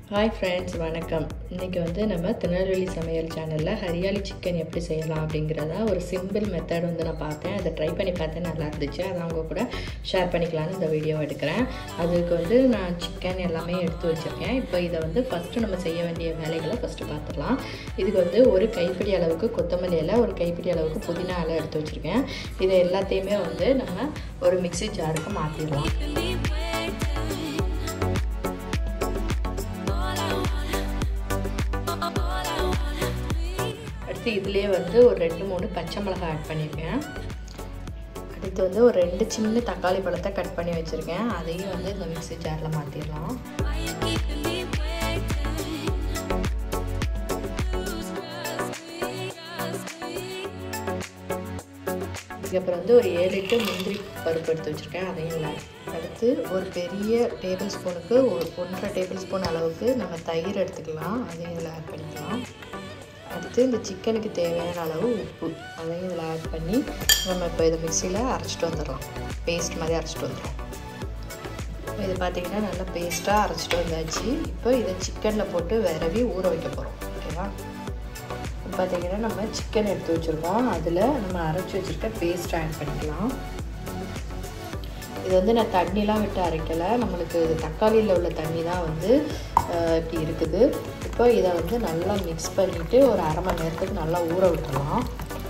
hi friends வணக்கம் இன்றைக்கி வந்து நம்ம திருநெல்வேலி சமையல் சேனலில் ஹரியாலி சிக்கன் எப்படி செய்யலாம் அப்படிங்கிறத ஒரு சிம்பிள் மெத்தட் வந்து நான் பார்த்தேன் அதை ட்ரை பண்ணி பார்த்தேன் நல்லா இருந்துச்சு அதை அவங்க கூட ஷேர் பண்ணிக்கலான்னு இந்த வீடியோ எடுக்கிறேன் அதுக்கு வந்து நான் சிக்கன் எல்லாமே எடுத்து வச்சுருக்கேன் இப்போ இதை வந்து ஃபஸ்ட்டு நம்ம செய்ய வேண்டிய வேலைகளை ஃபஸ்ட்டு பார்த்துடலாம் இதுக்கு வந்து ஒரு கைப்பிடி அளவுக்கு கொத்தமல்லி இலை ஒரு கைப்பிடி அளவுக்கு புதினா இலை எடுத்து வச்சுருக்கேன் இதை எல்லாத்தையுமே வந்து நம்ம ஒரு மிக்ஸி ஜாருக்கு மாற்றிடலாம் அடுத்து இதுலேயே வந்து ஒரு ரெண்டு மூணு பச்சை மிளகாய் ஆட் பண்ணியிருக்கேன் அடுத்து வந்து ஒரு ரெண்டு சின்ன தக்காளி பழத்தை கட் பண்ணி வச்சுருக்கேன் அதையும் வந்து இந்த மிக்ஸி ஜாரில் மாற்றிடலாம் இதுக்கப்புறம் வந்து ஒரு ஏழு எட்டு முந்திரி பருப்பு எடுத்து வச்சுருக்கேன் அதையும் இல்லை அடுத்து ஒரு பெரிய டேபிள் ஸ்பூனுக்கு ஒரு ஒன்றரை டேபிள் ஸ்பூன் அளவுக்கு நம்ம தயிர் எடுத்துக்கலாம் அதையும் இதில் ஆட் பண்ணிக்கலாம் அடுத்து இந்த சிக்கனுக்கு தேவையான அளவு உப்பு அதையும் இதில் ஆட் பண்ணி நம்ம இப்போ இதை மிக்சியில் அரைச்சிட்டு வந்துடலாம் பேஸ்ட் மாதிரி அரைச்சிட்டு வந்துடலாம் இப்போ இது பார்த்திங்கன்னா நல்லா பேஸ்ட்டாக அரைச்சிட்டு வந்தாச்சு இப்போ இதை சிக்கனில் போட்டு விரவி ஊற வைக்க போகிறோம் ஓகேவா பார்த்திங்கன்னா நம்ம சிக்கன் எடுத்து வச்சுருக்கோம் அதில் நம்ம அரைச்சி வச்சுருக்க பேஸ்ட் ஆட் பண்ணிக்கலாம் இது வந்து நான் தண்ணிலாம் விட்டு அரைக்கலை நம்மளுக்கு தக்காளியில் உள்ள தண்ணி தான் வந்து இப்படி இருக்குது இப்போ இதை வந்து நல்லா மிக்ஸ் பண்ணிவிட்டு ஒரு அரை மணி நேரத்துக்கு நல்லா ஊற விட்டுடலாம்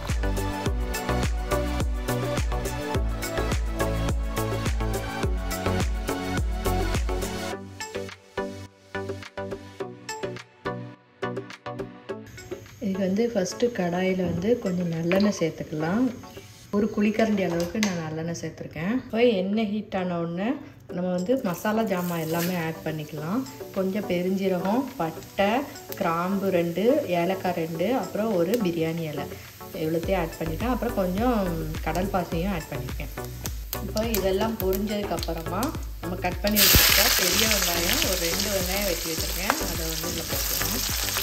இதுக்கு வந்து ஃபஸ்ட்டு கடாயில் வந்து கொஞ்சம் நல்லெண்ணெய் சேர்த்துக்கலாம் ஒரு குழிக்கரண்டி அளவுக்கு நான் நல்லெண்ணெய் சேர்த்துருக்கேன் இப்போ எண்ணெய் ஹீட் ஆன உடனே நம்ம வந்து மசாலா ஜாமான் எல்லாமே ஆட் பண்ணிக்கலாம் கொஞ்சம் பெருஞ்சீரகம் பட்டை கிராம்பு ரெண்டு ஏலக்காய் ரெண்டு அப்புறம் ஒரு பிரியாணி இலை இவ்வளோத்தையும் ஆட் பண்ணிட்டேன் அப்புறம் கொஞ்சம் கடல் பாசையும் ஆட் பண்ணியிருக்கேன் இப்போ இதெல்லாம் பொரிஞ்சதுக்கப்புறமா நம்ம கட் பண்ணி வச்சுருக்க பெரிய வெங்காயம் ஒரு ரெண்டு வெங்காயம் வெட்டி வச்சுருக்கேன் அதை வந்து இதில் போட்டுக்கலாம்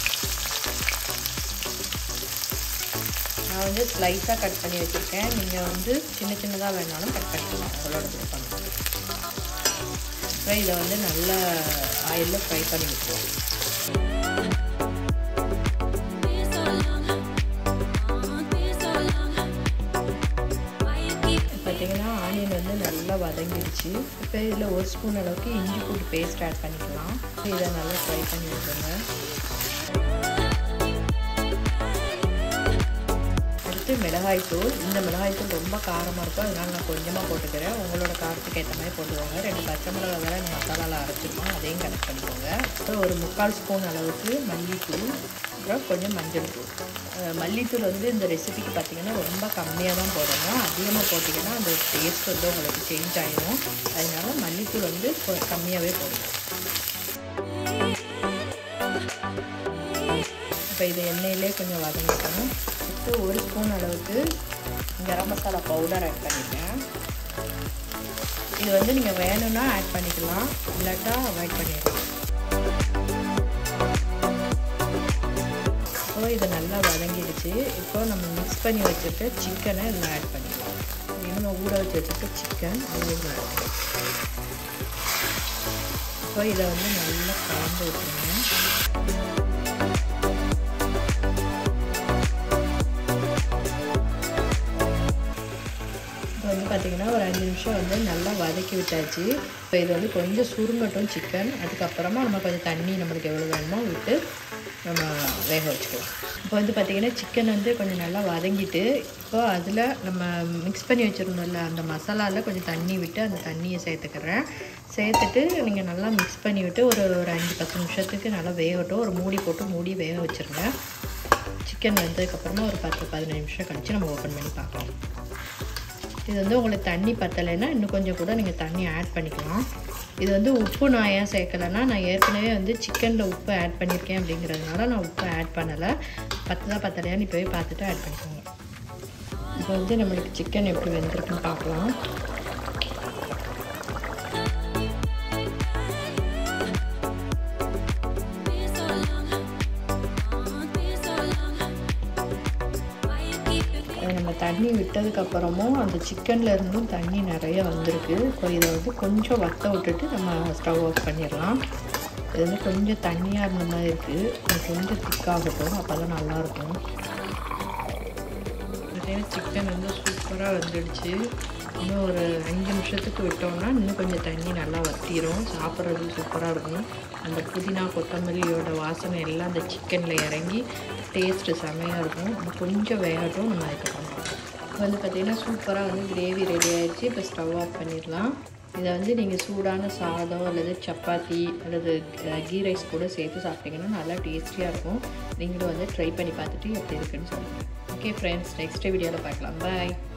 நான் வந்து ஸ்லைஸாக கட் பண்ணி வச்சுருக்கேன் நீங்கள் வந்து சின்ன சின்னதாக வேணாலும் கட் பண்ணிக்கலாம் உங்களோட விருப்பம் அப்புறம் இதை வந்து நல்ல ஆயிலில் ஃப்ரை பண்ணி விட்டுருவோம் பார்த்தீங்கன்னா ஆனியன் வந்து நல்லா வதங்கிடுச்சு இப்போ இதில் ஒரு ஸ்பூன் அளவுக்கு இஞ்சி பூண்டு பேஸ்ட் ஆட் பண்ணிக்கலாம் இதை நல்லா ஃப்ரை பண்ணி விட்டுருங்க அடுத்து மிளகாய்த்தூள் இந்த மிளகாய்த்தூள் ரொம்ப காரமாக இருக்கும் அதனால் நான் கொஞ்சமாக போட்டுக்கிறேன் உங்களோட காரத்துக்கு ஏற்ற மாதிரி போட்டுக்கோங்க ரெண்டு பச்சை மிளகா வேறு இந்த மசாலாவில் அரைச்சிருக்கோம் அதையும் கனெக்ட் பண்ணிக்கோங்க அப்புறம் ஒரு முக்கால் ஸ்பூன் அளவுக்கு மல்லித்தூள் அப்புறம் கொஞ்சம் மஞ்சள் தூள் மல்லித்தூள் வந்து இந்த ரெசிபிக்கு பார்த்திங்கன்னா ரொம்ப கம்மியாக தான் போடணும் அதிகமாக போட்டிங்கன்னா அந்த டேஸ்ட் வந்து உங்களுக்கு சேஞ்ச் ஆகிடும் அதனால மல்லித்தூள் வந்து கம்மியாகவே போடணும் இப்போ இது எண்ணெயிலே கொஞ்சம் வதங்கிக்கணும் இப்போ ஒரு ஸ்பூன் அளவுக்கு கரம் மசாலா பவுடர் ஆட் பண்ணிட்டேன் இது வந்து நீங்கள் வேணும்னா ஆட் பண்ணிக்கலாம் இல்லாட்டா அவாய்ட் பண்ணிடலாம் இப்போ இதை நல்லா வதங்கிடுச்சு இப்போ நம்ம மிக்ஸ் பண்ணி வச்சுட்டு சிக்கனை இதில் ஆட் பண்ணிக்கலாம் இன்னும் ஊற வச்சு வச்சுட்டு சிக்கன் அதையும் ஆட் பண்ணிக்கலாம் இப்போ இதை வந்து நல்லா கலந்து விட்டுருங்க இப்போ வந்து பார்த்திங்கன்னா ஒரு அஞ்சு நிமிஷம் வந்து நல்லா வதக்கி விட்டாச்சு இப்போ இது வந்து கொஞ்சம் சுருங்கட்டும் சிக்கன் அதுக்கப்புறமா நம்ம கொஞ்சம் தண்ணி நம்மளுக்கு எவ்வளோ வேணுமோ விட்டு நம்ம வேக வச்சுக்கலாம் இப்போ வந்து பார்த்திங்கன்னா சிக்கன் வந்து கொஞ்சம் நல்லா வதங்கிட்டு இப்போ அதில் நம்ம மிக்ஸ் பண்ணி வச்சுருந்தோம்ல அந்த மசாலாவில் கொஞ்சம் தண்ணி விட்டு அந்த தண்ணியை சேர்த்துக்கிறேன் சேர்த்துட்டு நீங்கள் நல்லா மிக்ஸ் பண்ணி விட்டு ஒரு ஒரு அஞ்சு பத்து நிமிஷத்துக்கு நல்லா வேகட்டும் ஒரு மூடி போட்டு மூடி வேக வச்சுருங்க சிக்கன் வந்ததுக்கப்புறமா ஒரு பத்து பதினஞ்சு நிமிஷம் கழித்து நம்ம ஓப்பன் பண்ணி பார்க்கலாம் இது வந்து உங்களுக்கு தண்ணி பத்தலைன்னா இன்னும் கொஞ்சம் கூட நீங்கள் தண்ணி ஆட் பண்ணிக்கலாம் இது வந்து உப்பு நான் ஏன் சேர்க்கலைன்னா நான் ஏற்கனவே வந்து சிக்கனில் உப்பு ஆட் பண்ணியிருக்கேன் அப்படிங்கிறதுனால நான் உப்பு ஆட் பண்ணலை பத்துதா பத்தலையான்னு இப்போவே பார்த்துட்டு ஆட் பண்ணிக்கோங்க இப்போ வந்து நம்மளுக்கு சிக்கன் எப்படி வெந்திருக்குன்னு பார்க்கலாம் நம்ம தண்ணி விட்டதுக்கப்புறமும் அந்த சிக்கனில் இருந்தும் தண்ணி நிறைய வந்திருக்கு இப்போ இதை வந்து கொஞ்சம் வத்த விட்டுட்டு நம்ம ஸ்டவ் ஆஃப் பண்ணிடலாம் இது வந்து கொஞ்சம் தண்ணியாக இருந்த மாதிரி இருக்குது இது கொஞ்சம் திக்காகட்டும் அப்போ தான் நல்லாயிருக்கும் பார்த்தீங்கன்னா சிக்கன் வந்து சூப்பராக வந்துடுச்சு இன்னும் ஒரு அஞ்சு நிமிஷத்துக்கு விட்டோம்னா இன்னும் கொஞ்சம் தண்ணி நல்லா வத்திரும் சாப்பிட்றது சூப்பராக இருக்கும் அந்த புதினா கொத்தமல்லியோட வாசனை எல்லாம் அந்த சிக்கனில் இறங்கி டேஸ்ட்டு செமையாக இருக்கும் இன்னும் கொஞ்சம் வேகட்டும் நம்ம அதுக்கப்புறம் பார்க்கலாம் இப்போ வந்து பார்த்திங்கன்னா சூப்பராக வந்து கிரேவி ரெடி ஆயிடுச்சு இப்போ ஸ்டவ் ஆஃப் பண்ணிடலாம் இதை வந்து நீங்கள் சூடான சாதம் அல்லது சப்பாத்தி அல்லது கீ ரைஸ் கூட சேர்த்து சாப்பிட்டீங்கன்னா நல்லா டேஸ்டியாக இருக்கும் நீங்களும் வந்து ட்ரை பண்ணி பார்த்துட்டு எப்படி இருக்குன்னு சொல்லுங்கள் ஓகே ஃப்ரெண்ட்ஸ் நெக்ஸ்ட் வீடியோவில் பார்க்கலாம் பாய்